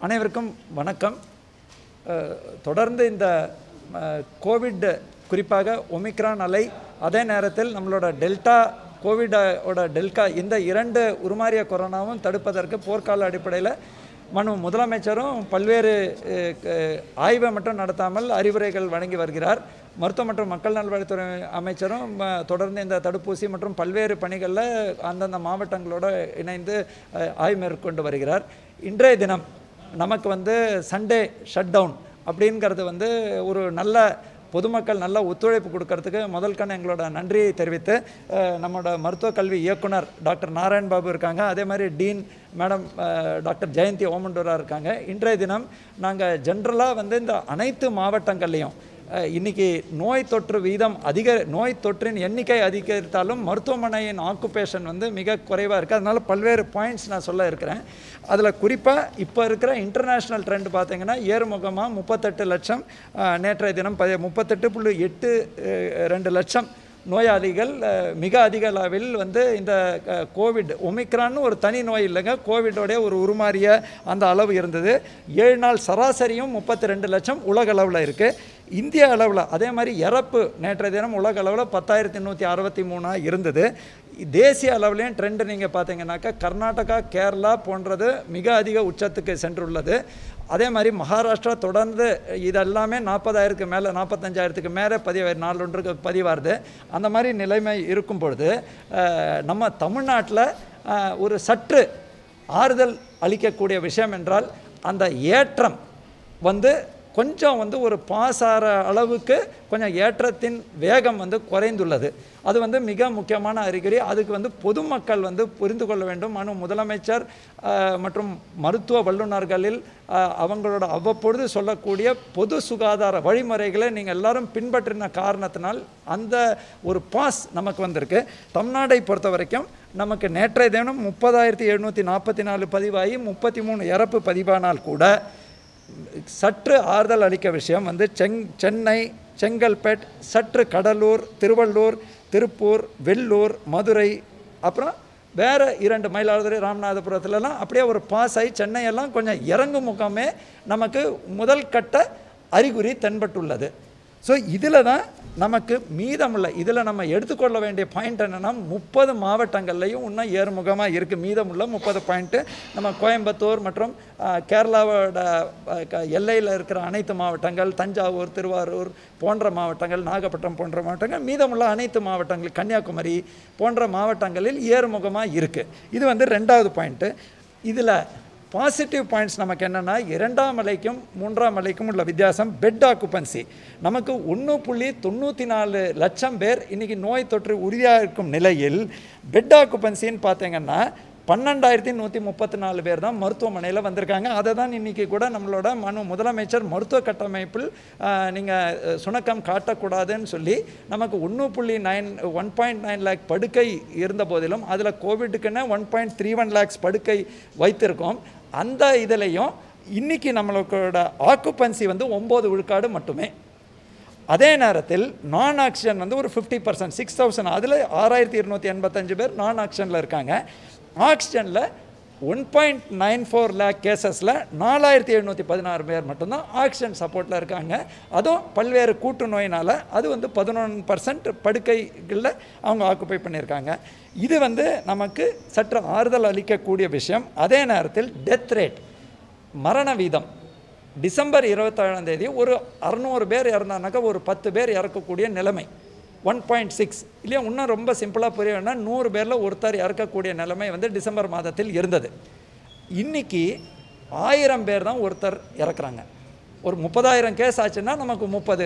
அனைவருக்கும் வணக்கம் அஹ், தொடர்ந்து இந்த அஹ், கோவிட் குறிப்பாக ஒமிக்ரான் அலை அதே நேரத்தில் நம்மளோட டெல்டா கோவிடோட டெல்டா இந்த இரண்டு உருமாறிய கொரோனாவும் தடுப்பதற்கு போர்க்கால அடிப்படையில் மனு முதலமைச்சரும் பல்வேறு அஹ், க- ஆய்வை மட்டும் நடத்தாமல் அறிவுரைகள் வழங்கி வருகிறார் மருத்துவ மற்றும் மக்கள் நல்வாழ்வுத்துறை அமைச்சரும் ம, தொடர்ந்து இந்த தடுப்பூசி மற்றும் பல்வேறு பணிகளில் அந்தந்த மாவட்டங்களோட இணைந்து அஹ், ஆய்வு மேற்கொண்டு வருகிறார் இன்றைய தினம் நமக்கு வந்து சண்டே ஷட் டவுன் அப்படிங்கிறது வந்து ஒரு நல்ல பொதுமக்கள் நல்ல ஒத்துழைப்பு கொடுக்கறதுக்கு முதல் கண் எங்களோட நன்றியை தெரிவித்து அஹ், நம்மளோட மருத்துவ கல்வி இயக்குனர் டாக்டர் நாராயண் பாபு இருக்காங்க அதே மாதிரி டீன் மேடம் அஹ், டாக்டர் ஜெயந்தி ஓமண்டூரா இருக்காங்க இன்றைய தினம் நாங்கள் ஜென்ரலாக வந்து இந்த அனைத்து மாவட்டங்கள்லையும் அஹ், இன்னைக்கு நோய் தொற்று வீதம் அதிக நோய் தொற்றின் எண்ணிக்கை அதிகரித்தாலும் மருத்துவமனையின் ஆக்குபேஷன் வந்து மிக குறைவாக இருக்குது அதனால பல்வேறு பாயிண்ட்ஸ் நான் சொல்ல இருக்கிறேன் அதில் குறிப்பாக இப்போ இருக்கிற இன்டர்நேஷ்னல் ட்ரெண்ட் பார்த்தீங்கன்னா ஏறுமுகமாக முப்பத்தெட்டு லட்சம் அஹ், நேற்றைய தினம் ப முப்பத்தெட்டு புள்ளி எட்டு அஹ், ரெண்டு லட்சம் நோயாளிகள் அஹ், மிக அதிக அளவில் வந்து இந்த அஹ், கோவிட் ஒமிக்ரான்னு ஒரு தனி நோய் இல்லைங்க கோவிடோடைய ஒரு உருமாறிய அந்த அளவு இருந்தது ஏழு நாள் சராசரியும் முப்பத்தி ரெண்டு லட்சம் உலக அளவில் இருக்குது இந்திய அளவில் அதே மாதிரி இறப்பு நேற்றைய தினம் உலக அளவில் பத்தாயிரத்தி நூற்றி அறுபத்தி மூணாக இருந்தது தேசிய அளவுலேயும் ட்ரெண்டு நீங்கள் பார்த்தீங்கன்னாக்கா கர்நாடகா கேரளா போன்றது மிக அதிக உச்சத்துக்கு சென்றுள்ளது அதே மாதிரி மகாராஷ்டிரா தொடர்ந்து இதெல்லாமே நாற்பதாயிரத்துக்கு மேலே நாற்பத்தஞ்சாயிரத்துக்கு மேலே பதிவு நாலொன்றுக்கு பதிவாருது அந்த மாதிரி நிலைமை இருக்கும் பொழுது அஹ், நம்ம தமிழ்நாட்டில் அஹ், ஒரு சற்று ஆறுதல் அளிக்கக்கூடிய விஷயம் என்றால் அந்த ஏற்றம் வந்து கொஞ்சம் வந்து ஒரு பாஸ் ஆகிற அளவுக்கு கொஞ்சம் ஏற்றத்தின் வேகம் வந்து குறைந்துள்ளது அது வந்து மிக முக்கியமான அறிகுறி அதுக்கு வந்து பொதுமக்கள் வந்து புரிந்து கொள்ள வேண்டும் மனு முதலமைச்சர் அஹ், மற்றும் மருத்துவ வல்லுநர்களில் அஹ், அவங்களோட அவ்வப்பொழுது சொல்லக்கூடிய பொது சுகாதார வழிமுறைகளை நீங்கள் எல்லாரும் பின்பற்றின காரணத்தினால் அந்த ஒரு பாஸ் நமக்கு வந்திருக்கு தமிழ்நாடை பொறுத்த வரைக்கும் நமக்கு நேற்றைய தினம் முப்பதாயிரத்தி எழுநூற்றி நாற்பத்தி நாலு பதிவாகி முப்பத்தி மூணு இறப்பு பதிவானால் கூட சற்று ஆறுதல் அளிக்க விஷயம் வந்து செங் சென்னை செங்கல்பேட் சற்று கடலூர் திருவள்ளூர் திருப்பூர் வெள்ளூர் மதுரை அப்புறம் வேறு இரண்டு மயிலாடுதுறை ராமநாதபுரத்துலலாம் அப்படியே ஒரு பாஸ் ஆகி சென்னையெல்லாம் கொஞ்சம் இறங்கு முகமே நமக்கு முதல் கட்ட அறிகுறி தென்பட்டுள்ளது ஸோ இதில் தான் நமக்கு மீதமுள்ள இதில் நம்ம எடுத்துக்கொள்ள வேண்டிய பாயிண்ட் என்னென்னா முப்பது மாவட்டங்கள்லையும் இன்னும் ஏறுமுகமாக இருக்குது மீதமுள்ள முப்பது பாயிண்ட்டு நம்ம கோயம்புத்தூர் மற்றும் அஹ், கேரளாவோட அஹ், க- எல்லையில் இருக்கிற அனைத்து மாவட்டங்கள் தஞ்சாவூர் திருவாரூர் போன்ற மாவட்டங்கள் நாகப்பட்டினம் போன்ற மாவட்டங்கள் மீதமுள்ள அனைத்து மாவட்டங்கள் கன்னியாகுமரி போன்ற மாவட்டங்களில் ஏறுமுகமாக இருக்குது இது வந்து ரெண்டாவது பாயிண்ட்டு இதில் பாசிட்டிவ் பாயிண்ட்ஸ் நமக்கு என்னென்னா இரண்டாம் அலைக்கும் மூன்றாம் அலைக்கும் உள்ள வித்தியாசம் பெட் ஆக்குபன்சி நமக்கு ஒன்று புள்ளி தொண்ணூற்றி நாலு லட்சம் பேர் இன்றைக்கி நோய் தொற்று உறுதியாக இருக்கும் நிலையில் பெட் ஆக்குபன்சின்னு பார்த்தீங்கன்னா பன்னெண்டாயிரத்தி நூற்றி முப்பத்தி நாலு பேர் தான் மருத்துவமனையில் வந்திருக்காங்க அதை தான் இன்றைக்கி கூட நம்மளோட மனு முதலமைச்சர் மருத்துவ கட்டமைப்பில் நீங்கள் சுணக்கம் காட்டக்கூடாதுன்னு சொல்லி நமக்கு ஒன்று புள்ளி nine one point nine lakh படுக்கை இருந்த போதிலும் அதில் கோவிட்டுக்குன்னு one point three one lakhs படுக்கை வைத்திருக்கோம் அந்த இதுலேயும் இன்னைக்கு நம்மளோட ஆக்குப்பன்சி வந்து ஒம்பது விழுக்காடு மட்டுமே அதே நேரத்தில் நான் ஆக்சிஜன் வந்து ஒரு ஃபிஃப்டி பர்சன்ட் சிக்ஸ் தௌசண்ட் அதில் ஆறாயிரத்தி இருநூற்றி எண்பத்தஞ்சு பேர் நான் ஆக்சிஜனில் இருக்காங்க ஆக்சிஜனில் one point nine four lakh கேசஸில் நாலாயிரத்தி எழுநூற்றி பதினாறு பேர் மட்டும்தான் ஆக்சிஜன் சப்போர்ட்டில் இருக்காங்க அதுவும் பல்வேறு கூட்டு நோயினால் அது வந்து பதினொன்று பர்சன்ட் படுக்கைகளில் அவங்க ஆக்குப்பை பண்ணியிருக்காங்க இது வந்து நமக்கு சற்று ஆறுதல் அளிக்கக்கூடிய விஷயம் அதே நேரத்தில் டெத் ரேட் மரண வீதம் டிசம்பர் இருபத்தேழாம் தேதி ஒரு அறநூறு பேர் இறந்தானாக்கா ஒரு பத்து பேர் இறக்கக்கூடிய நிலைமை ஒன் பாயிண்ட் சிக்ஸ் இல்லையா இன்னும் ரொம்ப சிம்பிளாக புரிய வேணா நூறு பேரில் ஒருத்தர் இறக்கக்கூடிய நிலைமை வந்து டிசம்பர் மாதத்தில் இருந்தது இன்னைக்கு ஆயிரம் பேர் தான் ஒருத்தர் இறக்குறாங்க ஒரு முப்பதாயிரம் கேஸ் ஆச்சுன்னா நமக்கு முப்பது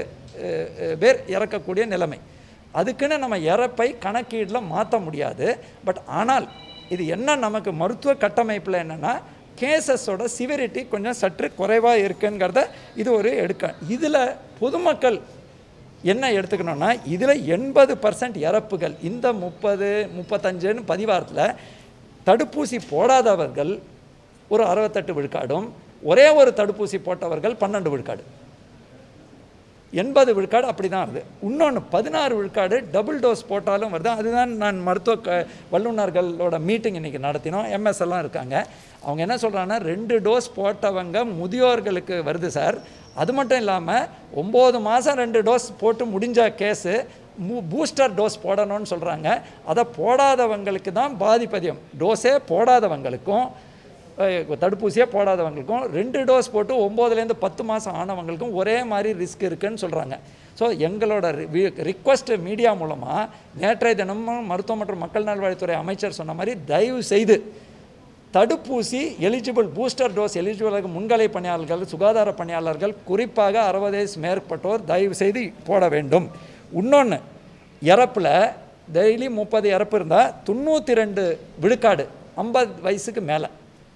பேர் இறக்கக்கூடிய நிலைமை அதுக்குன்னு நம்ம இறப்பை கணக்கீடில் மாற்ற முடியாது பட் ஆனால் இது என்ன நமக்கு மருத்துவ கட்டமைப்பில் என்னென்னா கேசஸோட சிவிரிட்டி கொஞ்சம் சற்று குறைவாக இருக்குங்கிறத இது ஒரு எடுக்க இதில் பொதுமக்கள் என்ன எடுத்துக்கணும்னா இதில் எண்பது பர்சன்ட் இறப்புகள் இந்த முப்பது முப்பத்தஞ்சுன்னு பதிவாரத்தில் தடுப்பூசி போடாதவர்கள் ஒரு அறுபத்தெட்டு விழுக்காடும் ஒரே ஒரு தடுப்பூசி போட்டவர்கள் பன்னெண்டு விழுக்காடு எண்பது விழுக்காடு அப்படி தான் வருது இன்னொன்று பதினாறு விழுக்காடு டபுள் டோஸ் போட்டாலும் வருது அதுதான் நான் மருத்துவ க வல்லுநர்களோட மீட்டிங் இன்றைக்கி நடத்தினோம் எம்எஸ் எல்லாம் இருக்காங்க அவங்க என்ன சொல்கிறாங்கன்னா ரெண்டு டோஸ் போட்டவங்க முதியோர்களுக்கு வருது சார் அது மட்டும் இல்லாமல் ஒம்பது மாதம் ரெண்டு டோஸ் போட்டு முடிஞ்ச கேஸு மூ பூஸ்டர் டோஸ் போடணும்னு சொல்கிறாங்க அதை போடாதவங்களுக்கு தான் பாதிப்பதியம் டோஸே போடாதவங்களுக்கும் அஹ், தடுப்பூசியே போடாதவங்களுக்கும் ரெண்டு டோஸ் போட்டு ஒம்போதுலேருந்து பத்து மாதம் ஆனவங்களுக்கும் ஒரே மாதிரி ரிஸ்க் இருக்குன்னு சொல்கிறாங்க ஸோ எங்களோட ரிக்வஸ்ட் மீடியா மூலமாக நேற்றைய தினமும் மருத்துவ மற்றும் மக்கள் நல்வாழ்வுத்துறை அமைச்சர் சொன்ன மாதிரி தயவு செய்து தடுப்பூசி எலிஜிபிள் பூஸ்டர் டோஸ் எலிஜிபிளாக முன்கலை பணியாளர்கள் சுகாதார பணியாளர்கள் குறிப்பாக அறுபது வயசு மேற்பட்டோர் தயவு செய்து போட வேண்டும் இன்னொன்று இறப்பில் டெய்லி முப்பது இறப்பு இருந்தால் தொண்ணூற்றி ரெண்டு விழுக்காடு ஐம்பது வயசுக்கு மேலே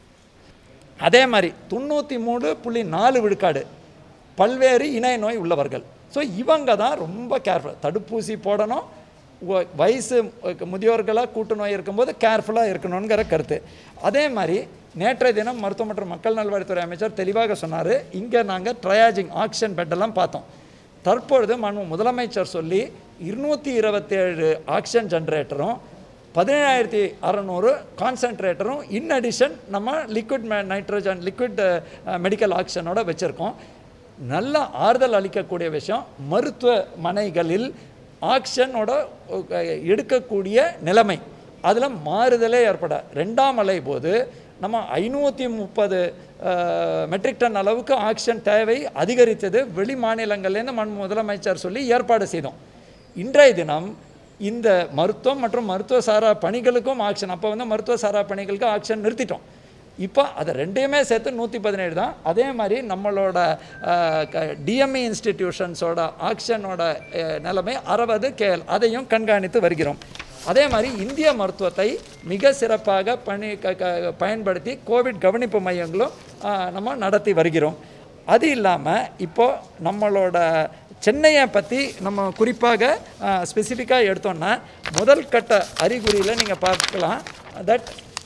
அதே மாதிரி தொண்ணூற்றி மூணு புள்ளி நாலு விழுக்காடு பல்வேறு இணை நோய் உள்ளவர்கள் ஸோ இவங்க தான் ரொம்ப கேர்ஃபுல் தடுப்பூசி போடணும் வ- வயசு முதியோர்களாக கூட்டு நோய் இருக்கும்போது கேர்ஃபுல்லாக இருக்கணுங்கிற கருத்து அதே மாதிரி நேற்றைய தினம் மருத்துவ மற்றும் மக்கள் நல்வாழ்வுத்துறை அமைச்சர் தெளிவாக சொன்னார் இங்கே நாங்கள் ட்ரையாஜிங் ஆக்சிஜன் பெட்டெல்லாம் பார்த்தோம் தற்பொழுது மனு முதலமைச்சர் சொல்லி இருநூற்றி இருபத்தேழு ஆக்சிஜன் ஜென்ரேட்டரும் பதினேழாயிரத்தி அறநூறு கான்சன்ட்ரேட்டரும் இன் அடிஷன் நம்ம லிக்விட் நைட்ரஜன் லிக்விட் மெடிக்கல் ஆக்சிஜனோட வச்சுருக்கோம் நல்ல ஆறுதல் அளிக்கக்கூடிய விஷயம் மருத்துவமனைகளில் ஆக்சிஜனோட அஹ், எடுக்கக்கூடிய நிலைமை அதில் மாறுதலே ஏற்பட ரெண்டாம் அலை போது நம்ம ஐநூற்றி முப்பது மெட்ரிக் டன் அளவுக்கு ஆக்சிஜன் தேவை அதிகரித்தது வெளி மாநிலங்கள்லேருந்து மண் முதலமைச்சர் சொல்லி ஏற்பாடு செய்தோம் இன்றைய தினம் இந்த மருத்துவம் மற்றும் மருத்துவ சாரா பணிகளுக்கும் ஆக்ஷன் அப்போ வந்து மருத்துவ சாரா பணிகளுக்கு ஆக்ஷன் நிறுத்திட்டோம் இப்போ அதை ரெண்டையுமே சேர்த்து நூற்றி பதினேழு தான் அதே மாதிரி நம்மளோட டிஎம்இ இன்ஸ்டிடியூஷன்ஸோட ஆக்ஷனோட அஹ், நிலைமை அறுபது கேஎல் அதையும் கண்காணித்து வருகிறோம் அதே மாதிரி இந்திய மருத்துவத்தை மிக சிறப்பாக பணி க க- பயன்படுத்தி கோவிட் கவனிப்பு மையங்களும் அஹ், நம்ம நடத்தி வருகிறோம் அது இல்லாமல் இப்போது நம்மளோட சென்னையை பற்றி நம்ம குறிப்பாக ஸ்பெசிஃபிக்காக எடுத்தோம்னா முதல் கட்ட அறிகுறியில் நீங்கள் பார்க்கலாம் தட்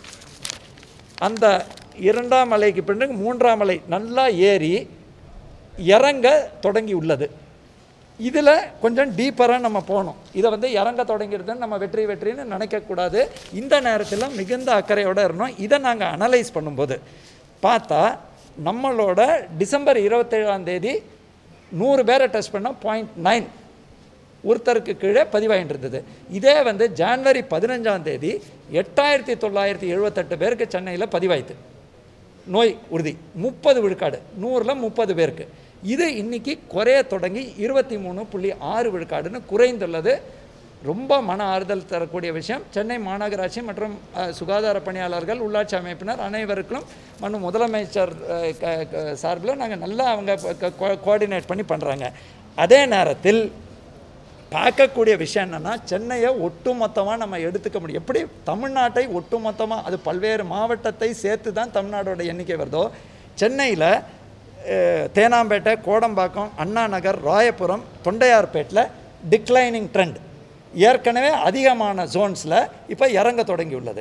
அந்த இரண்டாம் மலைக்கு பிறகு மூன்றாம் மலை நல்லா ஏறி இறங்க தொடங்கி உள்ளது இதில் கொஞ்சம் டீப்பராக நம்ம போகணும் இதை வந்து இறங்க தொடங்கிடுதுன்னு நம்ம வெற்றி வெற்றின்னு நினைக்கக்கூடாது இந்த நேரத்தில் மிகுந்த அக்கறையோடு இருந்தோம் இதை நாங்கள் அனலைஸ் பண்ணும்போது பார்த்தா நம்மளோட டிசம்பர் இருபத்தேழாம் தேதி நூறு பேரை டெஸ்ட் பண்ணால் பாயிண்ட் நைன் ஒருத்தருக்கு கீழே பதிவாகிட்டு இருந்தது இதே வந்து ஜான்வரி பதினஞ்சாம் தேதி எட்டாயிரத்தி தொள்ளாயிரத்தி எழுபத்தெட்டு பேருக்கு சென்னையில் பதிவாயித்து நோய் உறுதி முப்பது விழுக்காடு நூறில் முப்பது பேருக்கு இது இன்னைக்கு குறைய தொடங்கி இருபத்தி மூணு புள்ளி ஆறு விழுக்காடுன்னு குறைந்துள்ளது ரொம்ப மன ஆறுதல் தரக்கூடிய விஷயம் சென்னை மாநகராட்சி மற்றும் அஹ், சுகாதார பணியாளர்கள் உள்ளாட்சி அமைப்பினர் அனைவருக்கும் மனு முதலமைச்சர் அஹ், க- க- சார்பில் நாங்கள் நல்லா அவங்க கோஆர்டினேட் பண்ணி பண்ணுறாங்க அதே நேரத்தில் பார்க்கக்கூடிய விஷயம் என்னென்னா சென்னையை ஒட்டுமொத்தமாக நம்ம எடுத்துக்க முடியும் எப்படி தமிழ்நாட்டை ஒட்டுமொத்தமாக அது பல்வேறு மாவட்டத்தை சேர்த்து தான் தமிழ்நாடோட எண்ணிக்கை வருதோ சென்னையில் அஹ், தேனாம்பேட்டை கோடம்பாக்கம் அண்ணா நகர் ராயபுரம் தொண்டையார்பேட்டில் டிக்ளைனிங் ட்ரெண்ட் ஏற்கனவே அதிகமான ஜோன்ஸில் இப்போ இறங்க தொடங்கியுள்ளது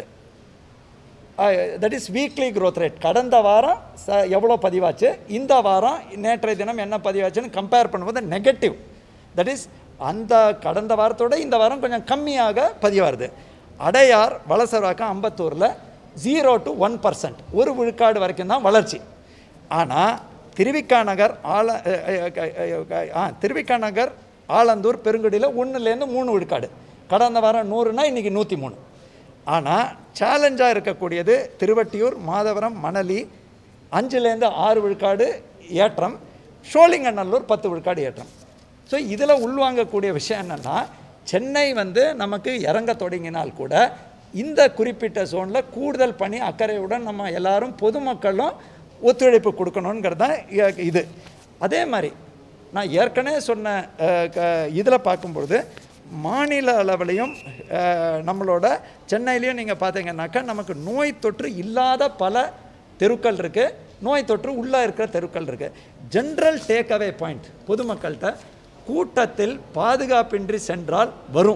that is weekly growth rate கடந்த வாரம் ச எவ்வளோ பதிவாச்சு இந்த வாரம் நேற்றைய தினம் என்ன பதிவாச்சுன்னு கம்பேர் பண்ணும்போது நெகட்டிவ் தட் இஸ் அந்த கடந்த வாரத்தோட இந்த வாரம் கொஞ்சம் கம்மியாக பதிவாகுது அடையார் வலசராக்கம் அம்பத்தூரில் ஜீரோ டு ஒன் பர்சன்ட் ஒரு விழுக்காடு வரைக்கும் தான் வளர்ச்சி ஆனால் திருவிக்கா நகர் ஆல அஹ், அஹ், அஹ், அஹ், ஆ திருவிக்கா நகர் ஆலந்தூர் பெருங்குடியில் ஒன்றுலேருந்து மூணு விழுக்காடு கடந்த வாரம் நூறுனா இன்றைக்கி நூற்றி மூணு ஆனால் சேலஞ்சாக இருக்கக்கூடியது திருவட்டியூர் மாதவரம் மணலி அஞ்சுலேருந்து ஆறு விழுக்காடு ஏற்றம் சோழிங்கநல்லூர் பத்து விழுக்காடு ஏற்றம் ஸோ இதில் உள்வாங்கக்கூடிய விஷயம் என்னென்னா சென்னை வந்து நமக்கு இறங்க தொடங்கினால் கூட இந்த குறிப்பிட்ட ஜோனில் கூடுதல் பணி அக்கறையுடன் நம்ம எல்லாரும் பொதுமக்களும் ஒத்துழைப்பு கொடுக்கணுங்கிறது தான் இ- இது அதே மாதிரி நான் ஏற்கனவே சொன்ன இதில் பார்க்கும்பொழுது மாநில அளவிலையும் அஹ், நம்மளோட சென்னையிலையும் நீங்கள் பார்த்தீங்கன்னாக்கா நமக்கு நோய் தொற்று இல்லாத பல தெருக்கள் இருக்குது நோய் தொற்று உள்ளே இருக்கிற தெருக்கள் இருக்குது ஜென்ரல் டேக் அவே பாயிண்ட் பொதுமக்கள்கிட்ட கூட்டத்தில் பாதுகாப்பின்றி சென்றால் வரும்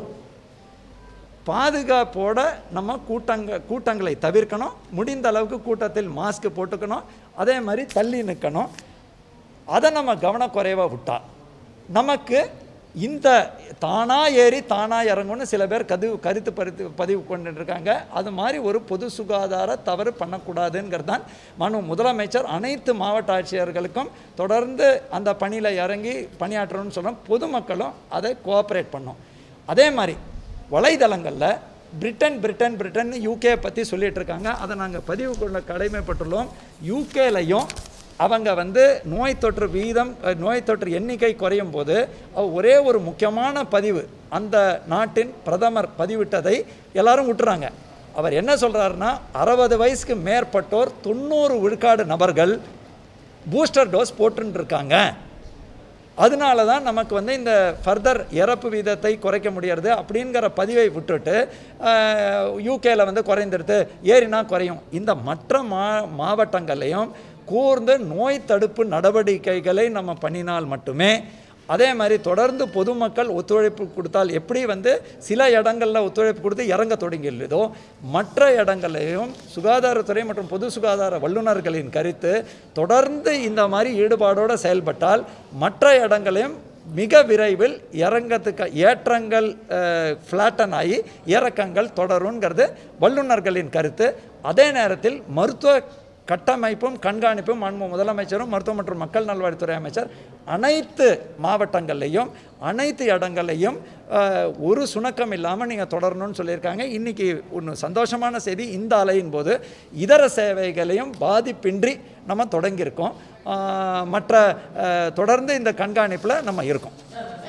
பாதுகாப்போட நம்ம கூட்டங்க கூட்டங்களை தவிர்க்கணும் முடிந்த அளவுக்கு கூட்டத்தில் மாஸ்க் போட்டுக்கணும் அதே மாதிரி தள்ளி நிற்கணும் அதை நம்ம கவனக்குறைவாக விட்டா நமக்கு இந்த தானா ஏறி தானா இறங்கும்னு சில பேர் கது கருத்து பருத்து பதிவு கொண்டு இருக்காங்க அது மாதிரி ஒரு பொது சுகாதார தவறு பண்ணக்கூடாதுங்கிறது தான் மனு முதலமைச்சர் அனைத்து மாவட்ட ஆட்சியர்களுக்கும் தொடர்ந்து அந்த பணியில் இறங்கி பணியாற்றணும்னு சொல்கிறோம் பொதுமக்களும் அதை கோஆப்ரேட் பண்ணும் அதே மாதிரி வலைதளங்களில் பிரிட்டன் பிரிட்டன் பிரிட்டன் யூகே பற்றி சொல்லிட்டு இருக்காங்க அதை நாங்கள் பதிவு கொள்ள கடமைப்பட்டுள்ளோம் யூகேலையும் அவங்க வந்து நோய் தொற்று வீதம் அஹ், நோய் தொற்று எண்ணிக்கை குறையும் போது அஹ், ஒரே ஒரு முக்கியமான பதிவு அந்த நாட்டின் பிரதமர் பதிவிட்டதை எல்லாரும் விட்டுறாங்க அவர் என்ன சொல்கிறாருன்னா அறுபது வயசுக்கு மேற்பட்டோர் தொண்ணூறு விழுக்காடு நபர்கள் பூஸ்டர் டோஸ் போட்டுன்னு இருக்காங்க அதனால தான் நமக்கு வந்து இந்த ஃபர்தர் இறப்பு வீதத்தை குறைக்க முடியறது அப்படிங்கிற பதிவை விட்டுட்டு யூகேல வந்து குறைந்துடுது ஏறினா குறையும் இந்த மற்ற மா மாவட்டங்களையும் கூர்ந்து நோய் தடுப்பு நடவடிக்கைகளை நம்ம பண்ணினால் மட்டுமே அதே மாதிரி தொடர்ந்து பொதுமக்கள் ஒத்துழைப்பு கொடுத்தால் எப்படி வந்து சில இடங்களில் ஒத்துழைப்பு கொடுத்து இறங்க தொடங்கியுள்ளதோ மற்ற இடங்களையும் சுகாதாரத்துறை மற்றும் பொது சுகாதார வல்லுநர்களின் கருத்து தொடர்ந்து இந்த மாதிரி ஈடுபாடோடு செயல்பட்டால் மற்ற இடங்களையும் மிக விரைவில் இறங்கத்துக்கு ஏற்றங்கள் ஃப்ளாட்டன் ஆகி இறக்கங்கள் தொடருங்கிறது வல்லுநர்களின் கருத்து அதே நேரத்தில் மருத்துவ கட்டமைப்பும் கண்காணிப்பும் அன்பு முதலமைச்சரும் மருத்துவ மற்றும் மக்கள் நல்வாழ்வுத்துறை அமைச்சர் அனைத்து மாவட்டங்கள்லையும் அனைத்து இடங்கள்லையும் அஹ், ஒரு சுணக்கம் இல்லாமல் நீங்கள் தொடரணும்னு சொல்லியிருக்காங்க இன்றைக்கி ஒன்று சந்தோஷமான செய்தி இந்த அலையின் போது இதர சேவைகளையும் பாதிப்பின்றி நம்ம தொடங்கியிருக்கோம் அஹ், மற்ற அஹ், தொடர்ந்து இந்த கண்காணிப்பில் நம்ம இருக்கோம்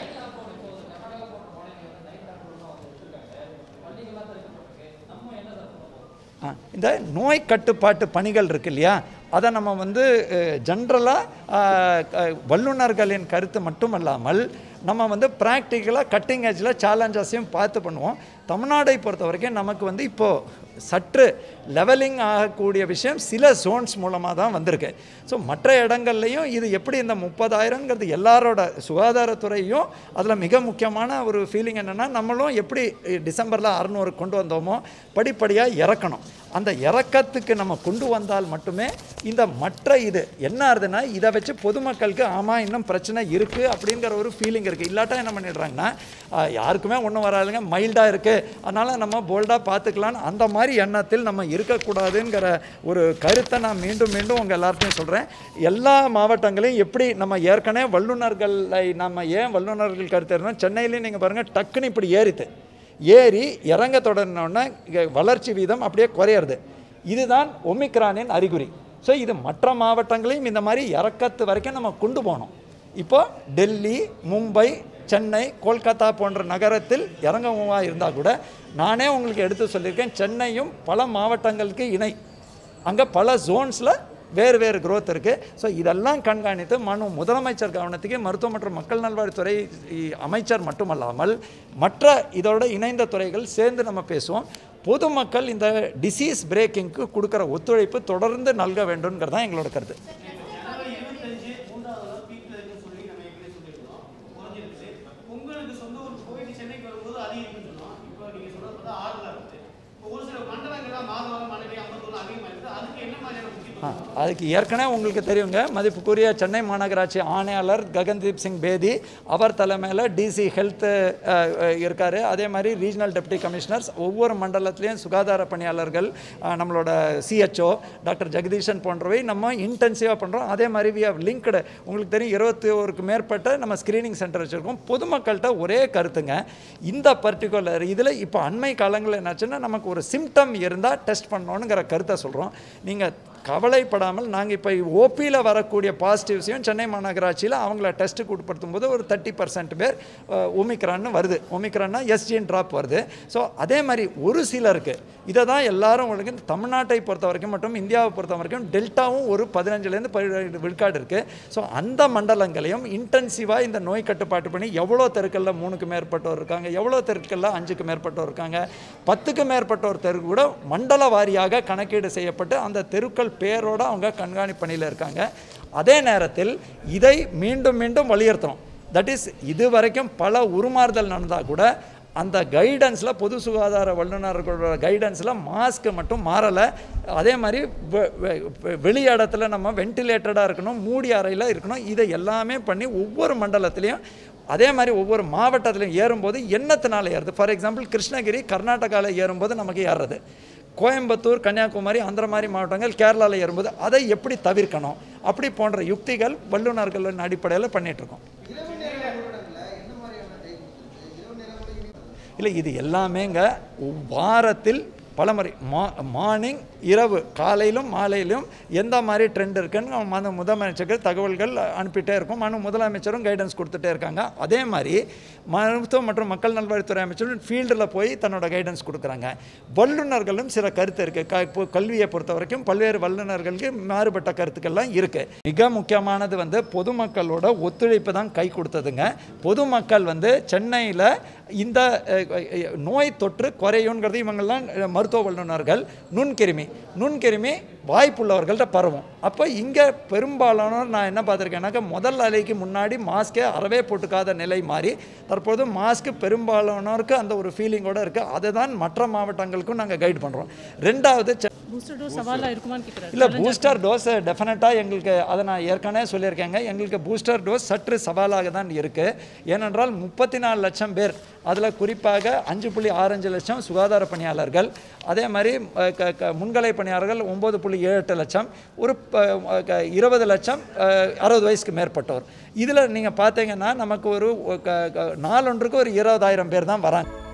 ஆ, இந்த நோய் கட்டுப்பாட்டு பணிகள் இருக்கு இல்லையா அதை நம்ம வந்து ஜென்ரலாக வல்லுநர்களின் கருத்து மட்டுமல்லாமல் நம்ம வந்து ப்ராக்டிக்கலாக கட்டிங் ஏஜில் சேலஞ்சஸையும் பார்த்து பண்ணுவோம் தமிழ்நாடை பொறுத்த வரைக்கும் நமக்கு வந்து இப்போது சற்று லெவலிங் ஆகக்கூடிய விஷயம் சில ஜோன்ஸ் மூலமாக தான் வந்திருக்கு ஸோ மற்ற இடங்கள்லையும் இது எப்படி இந்த முப்பதாயிரங்கிறது எல்லாரோட சுகாதாரத்துறையும் அதில் மிக முக்கியமான ஒரு ஃபீலிங் என்னென்னா நம்மளும் எப்படி டிசம்பரில் அறநூறு கொண்டு வந்தோமோ படிப்படியாக இறக்கணும் அந்த இறக்கத்துக்கு நம்ம கொண்டு வந்தால் மட்டுமே இந்த மற்ற இது என்ன ஆகுதுன்னா இதை வச்சு பொதுமக்களுக்கு ஆமாம் இன்னும் பிரச்சனை இருக்குது அப்படிங்கிற ஒரு ஃபீலிங் இருக்குது இல்லாட்டா என்ன பண்ணிடுறாங்கன்னா ஆஹ், யாருக்குமே ஒன்றும் வராதுங்க மைல்டாக இருக்குது அதனால் நம்ம போல்டாக பார்த்துக்கலான்னு அந்த மாதிரி எண்ணத்தில் நம்ம இருக்கக்கூடாதுங்கிற ஒரு கருத்தை நான் மீண்டும் மீண்டும் உங்கள் எல்லார்ட்டையும் சொல்கிறேன் எல்லா மாவட்டங்களையும் எப்படி நம்ம ஏற்கனவே வல்லுநர்களை நம்ம ஏன் வல்லுநர்கள் கருத்து இருந்தால் சென்னையிலையும் நீங்கள் பாருங்கள் டக்குன்னு இப்படி ஏறித்து ஏறி இறங்க தொடங்கினோடனே வளர்ச்சி வீதம் அப்படியே குறையிறது இதுதான் ஒமிக்ரானின் அறிகுறி ஸோ இது மற்ற மாவட்டங்களையும் இந்த மாதிரி இறக்கத்து வரைக்கும் நம்ம கொண்டு போகணும் இப்போ டெல்லி மும்பை சென்னை கொல்கத்தா போன்ற நகரத்தில் இறங்கமாக இருந்தால் கூட நானே உங்களுக்கு எடுத்து சொல்லியிருக்கேன் சென்னையும் பல மாவட்டங்களுக்கு இணை அங்கே பல ஜோன்ஸில் வேறு வேறு growth இருக்குது ஸோ இதெல்லாம் கண்காணித்து மனு முதலமைச்சர் கவனத்துக்கு மருத்துவ மற்றும் மக்கள் நல்வாழ்வுத்துறை இ- அமைச்சர் மட்டுமல்லாமல் மற்ற இதோட இணைந்த துறைகள் சேர்ந்து நம்ம பேசுவோம் பொதுமக்கள் இந்த டிசீஸ் பிரேக்கிங்க்கு கொடுக்குற ஒத்துழைப்பு தொடர்ந்து நல்க வேண்டும்ங்கிறது தான் எங்களோட கருத்து ஜனவரி இருபத்தஞ்சு மூன்றாவது நாள் பீக்ல இருக்குன்னு சொல்லி நம்ம ஏற்கனவே சொல்லியிருந்தோம் குறைஞ்சிருச்சு உங்களுக்கு சொந்த ஊர் போயிட்டு சென்னைக்கு வரும்போது அதிகரிக்குன்னு சொன்னோம் இப்போ நீங்க சொல்றது பார்த்தா ஆறுல இருக்குது இப்போ ஒரு சில மண்டலங்கள்ல மாதவரம் மனைவி ஐம்பத்தொன்று அதிகமாக இருக்குது அதுக்கு என்ன மாதிரியான ஆ, முக்கியத்துவம் அதுக்கு ஏற்கனவே உங்களுக்கு தெரியுங்க மதிப்புக்குரிய சென்னை மாநகராட்சி ஆணையாளர் ககன்தீப் சிங் பேதி அவர் தலைமையில் டிசி ஹெல்த் இருக்கார் அதே மாதிரி ரீஜனல் டெப்டி கமிஷனர்ஸ் ஒவ்வொரு மண்டலத்திலையும் சுகாதார பணியாளர்கள் ஆ, நம்மளோட சிஹெச்ஓ டாக்டர் ஜெகதீஷன் போன்றவை நம்ம இன்டென்சிவாக பண்ணுறோம் அதே மாதிரி வி ஹவ் லிங்க்டு உங்களுக்கு தெரியும் இருபத்தி ஓருக்கு மேற்பட்ட நம்ம ஸ்க்ரீனிங் சென்டர் வச்சுருக்கோம் பொதுமக்கள்கிட்ட ஒரே கருத்துங்க இந்த பர்டிகுலர் இதில் இப்போ அண்மை காலங்களில் என்னாச்சுன்னா நமக்கு ஒரு சிம்டம் இருந்தால் டெஸ்ட் பண்ணணுங்கிற கருத்தை சொல்கிறோம் நீங்கள் கவலைப்படாமல் நாங்கள் இப்போ ஓபியில் வரக்கூடிய பாசிட்டிவ்ஸையும் சென்னை மாநகராட்சியில் அவங்கள டெஸ்ட்டுக்கு உட்படுத்தும் போது ஒரு தேர்ட்டி பர்சன்ட் பேர் ஒமிக்ரான்னு வருது ஒமிக்ரான்னா எஸ்ஜின் ட்ராப் வருது ஸோ அதே மாதிரி ஒரு சிலருக்கு இதை தான் எல்லாரும் உங்களுக்கு தமிழ்நாட்டை பொறுத்த வரைக்கும் மற்றும் இந்தியாவை பொறுத்த வரைக்கும் டெல்டாவும் ஒரு பதினஞ்சுலேருந்து பதினேழு விழுக்காடு இருக்குது ஸோ அந்த மண்டலங்களையும் இன்டென்சிவாக இந்த நோய் கட்டுப்பாட்டு பண்ணி எவ்வளோ தெருக்களில் மூணுக்கு மேற்பட்டோர் இருக்காங்க எவ்வளோ தெருக்களில் அஞ்சுக்கு மேற்பட்டோர் இருக்காங்க பத்துக்கு மேற்பட்டோர் தெரு கூட மண்டல வாரியாக கணக்கீடு செய்யப்பட்டு அந்த தெருக்கள் பேரோட அவங்க கண்காணிப்பு பணியில் இருக்காங்க அதே நேரத்தில் இதை மீண்டும் மீண்டும் வலியுறுத்தணும் தட் இஸ் இது வரைக்கும் பல உருமாறுதல் நடந்தால் கூட அந்த கைடன்ஸில் பொது சுகாதார வல்லுநர்களோட கைடன்ஸில் மாஸ்க்கு மட்டும் மாறலை அதே மாதிரி வெ- வெ- வெ- வெளி இடத்துல நம்ம வென்டிலேட்டடாக இருக்கணும் மூடி அறையில் இருக்கணும் இதை எல்லாமே பண்ணி ஒவ்வொரு மண்டலத்திலையும் அதே மாதிரி ஒவ்வொரு மாவட்டத்திலையும் ஏறும்போது என்னத்தினால ஏறுது ஃபார் எக்ஸாம்பிள் கிருஷ்ணகிரி கர்நாடகாவில் ஏறும்போது நமக்கு ஏறுறது கோயம்புத்தூர் கன்னியாகுமரி அந்த மாதிரி மாவட்டங்கள் கேரளாவில் ஏறும்போது அதை எப்படி தவிர்க்கணும் அப்படி போன்ற யுக்திகள் வல்லுநர்களின் அடிப்படையில் பண்ணிகிட்ருக்கோம் இல்லை இது எல்லாமேங்க வாரத்தில் பலமுறை மா மார்னிங் இரவு காலையிலும் மாலையிலும் எந்த மாதிரி ட்ரெண்ட் இருக்குன்னு மனு முதலமைச்சருக்கு தகவல்கள் அனுப்பிட்டே இருக்கும் மனு முதலமைச்சரும் கைடன்ஸ் கொடுத்துட்டே இருக்காங்க அதே மாதிரி மருத்துவ மற்றும் மக்கள் நல்வாழ்வுத்துறை அமைச்சரும் ஃபீல்டில் போய் தன்னோட கைடன்ஸ் கொடுக்குறாங்க வல்லுநர்களும் சில கருத்து இருக்குது க இப்போ கல்வியை பொறுத்த வரைக்கும் பல்வேறு வல்லுநர்களுக்கு மாறுபட்ட கருத்துக்கள்லாம் இருக்குது மிக முக்கியமானது வந்து பொதுமக்களோட ஒத்துழைப்பு தான் கை கொடுத்ததுங்க பொதுமக்கள் வந்து சென்னையில் இந்த அஹ், அஹ், நோய் தொற்று குறையுங்கிறது இவங்கெல்லாம் அஹ், மருத்துவ வல்லுநர்கள் நுண்கிருமி நுண்கிருமி வாய்ப்புள்ளவர்கள்ட்ட பரவும் அப்போ இங்கே பெரும்பாலானோர் நான் என்ன பார்த்துருக்கேன்னாக்கா முதல் அலைக்கு முன்னாடி மாஸ்க்கே அறவே போட்டுக்காத நிலை மாறி தற்போது மாஸ்க்கு பெரும்பாலானோருக்கு அந்த ஒரு ஃபீலிங்கோடு இருக்குது அதை தான் மற்ற மாவட்டங்களுக்கும் நாங்கள் கைட் பண்ணுறோம் ரெண்டாவது செ- பூஸ்டர் டோஸ் சவாலாக இருக்குமான்னு கேட்குறாரு இல்லை பூஸ்டர் டோஸ் டெஃபினட்டாக எங்களுக்கு அதை நான் ஏற்கனவே சொல்லியிருக்கேங்க எங்களுக்கு பூஸ்டர் டோஸ் சற்று சவாலாக தான் இருக்குது ஏனென்றால் முப்பத்தி நாலு லட்சம் பேர் அதில் குறிப்பாக அஞ்சு புள்ளி ஆறஞ்சு லட்சம் சுகாதார பணியாளர்கள் அதே மாதிரி அஹ், க- க- முன்கலை பணியாளர்கள் ஒம்பது புள்ளி ஏழு எட்டு லட்சம் ஒரு ப- அஹ், க- இருபது லட்சம் அஹ், அறுபது வயசுக்கு மேற்பட்டோர் இதில் நீங்கள் பார்த்தீங்கன்னா நமக்கு ஒரு க- க- நாளொன்றுக்கு ஒரு இருபதாயிரம் பேர் தான் வராங்க